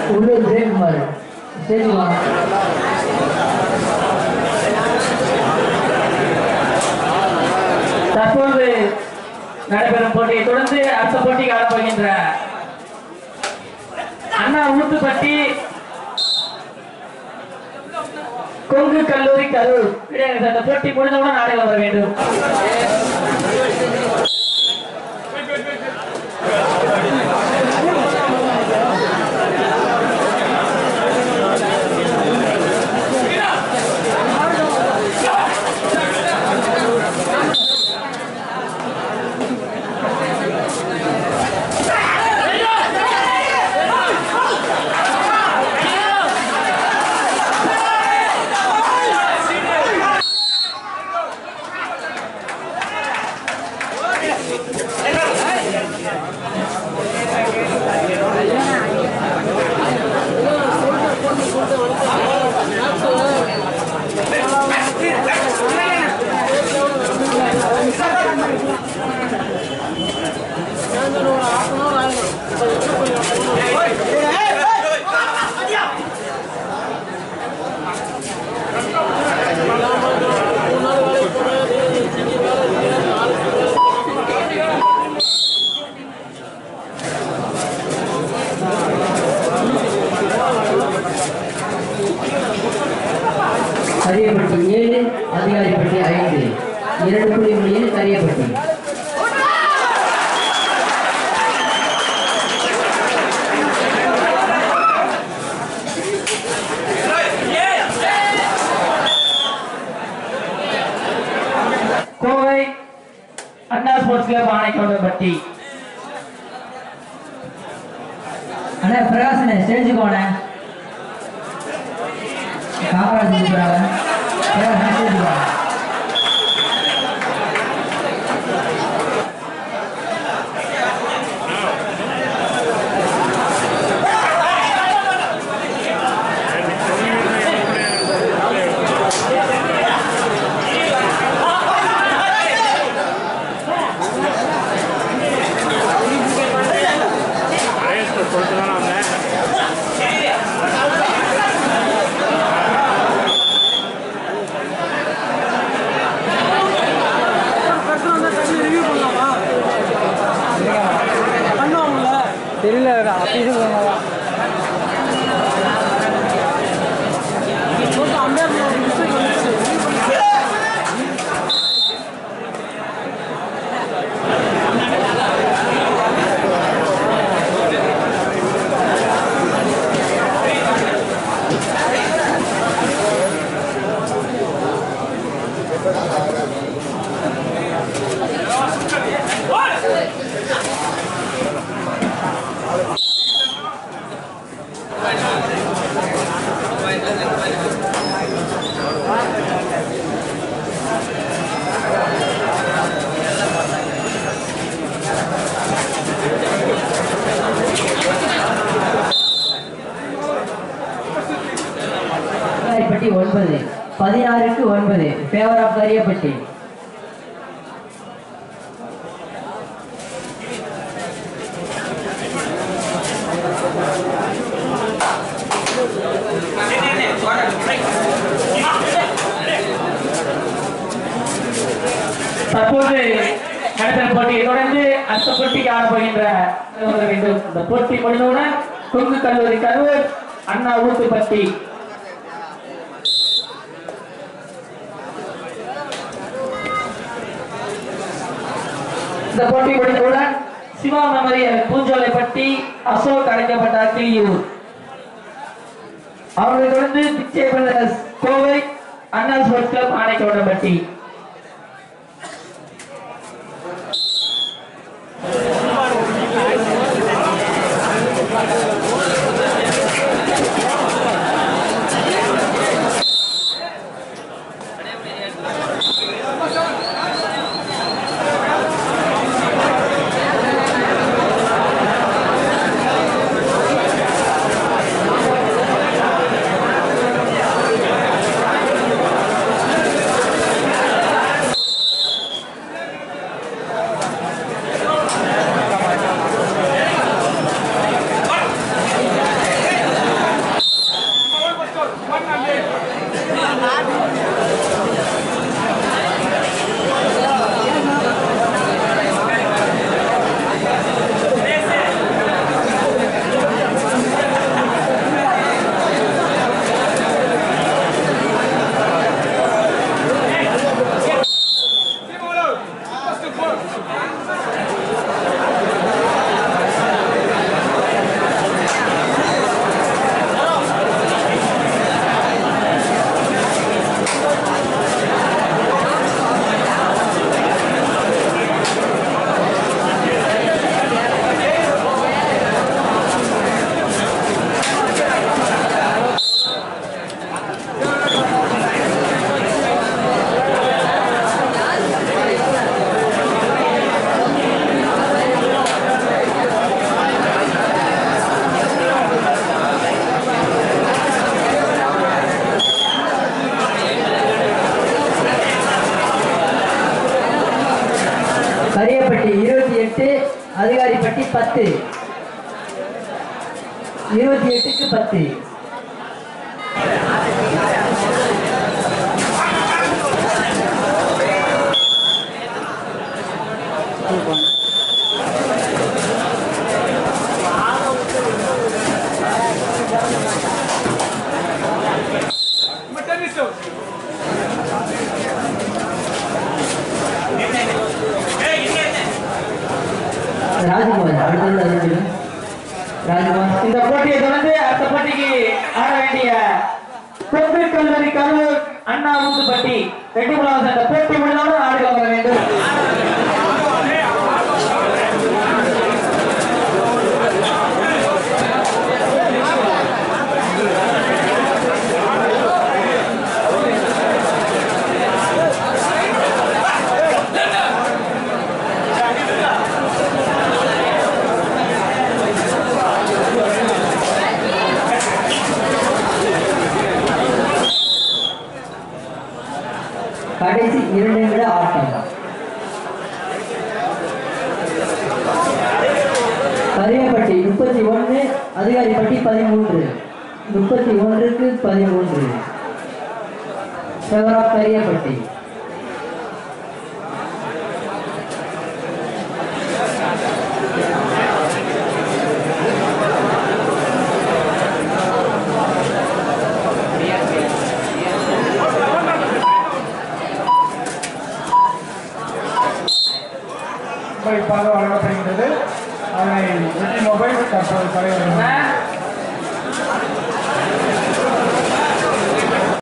உள்ளூர் ஜெயக்குமார் ஸ்டேஜ் வாங்க தற்போது நடைபெறும் போட்டியை தொடர்ந்து அடுத்த போட்டிக்கு ஆடப்போகின்ற அண்ணா ஊத்துப்பட்டி கொங்கு கல்லூரி கரூர் இடையே அந்த போட்டி முடிந்தவுடன் ஆடுகள் வர வேண்டும் கரியப்பட்டி ஏழு அதிகாரிப்பட்டி ஐந்து இரண்டு புள்ளி ஏழு கரியப்பட்டி கோவை அண்ணா ஸ்போர்ட்ஸ் கிளப் ஆணைக்கவுண்டம்பட்டி அண்ணா பிரகாசனே ஸ்டேஜுக்கு போனே காமராஜ் இருக்கிறாங்க பிரகாசன் ஸ்டேஜுக்கு போனேன் தெரியல அப்படி கரியப்பட்டி ஒன்பது பதினாறுக்கு ஒன்பது ஃபேவர் ஆஃப் கரியப்பட்டி தற்போது நடைபெறும் போட்டியை தொடர்ந்து அடுத்த போட்டிக்கு ஆடப்போகின்ற வர வேண்டும் இந்த போட்டி முடிந்தவுடன் கொங்கு கல்லூரி கரூர் அண்ணா ஊத்துப்பட்டி இந்த போட்டி முடிந்தவுடன் சிவா மெமரியல் பூஞ்சோலைப்பட்டி அசோக் அடைக்கப்பட்ட கிளியூர் அவர்களை தொடர்ந்து Pichai brothers Kovai Anna sports club Anaikavundampatti Hey! பத்து இருபத்தி எட்டுக்கு பத்து ராஜ்குமார் அடுத்தது அறிஞர் ராஜ்குமார் இந்த போட்டியை தொடர்ந்து அடுத்த போட்டிக்கு ஆட வேண்டிய கொங்கு கல்லூரி கரூர் அண்ணா ஊத்துப்பட்டி ரெட்டிகுளம் அந்த போட்டி முடிந்தாலும் ஆடு வர வேண்டும் கடைசி இரண்டு நிமிட ஆட்டம் கரியப்பட்டி முப்பத்தி ஒன்று அதிகாரிப்பட்டி பதிமூன்று முப்பத்தி ஒன்றுக்கு பதிமூன்று செவரா கரியப்பட்டி குறிப்பாக வழங்கப்படுகிறது அதனை வெற்றி மொபைல் தற்போது தலைவர்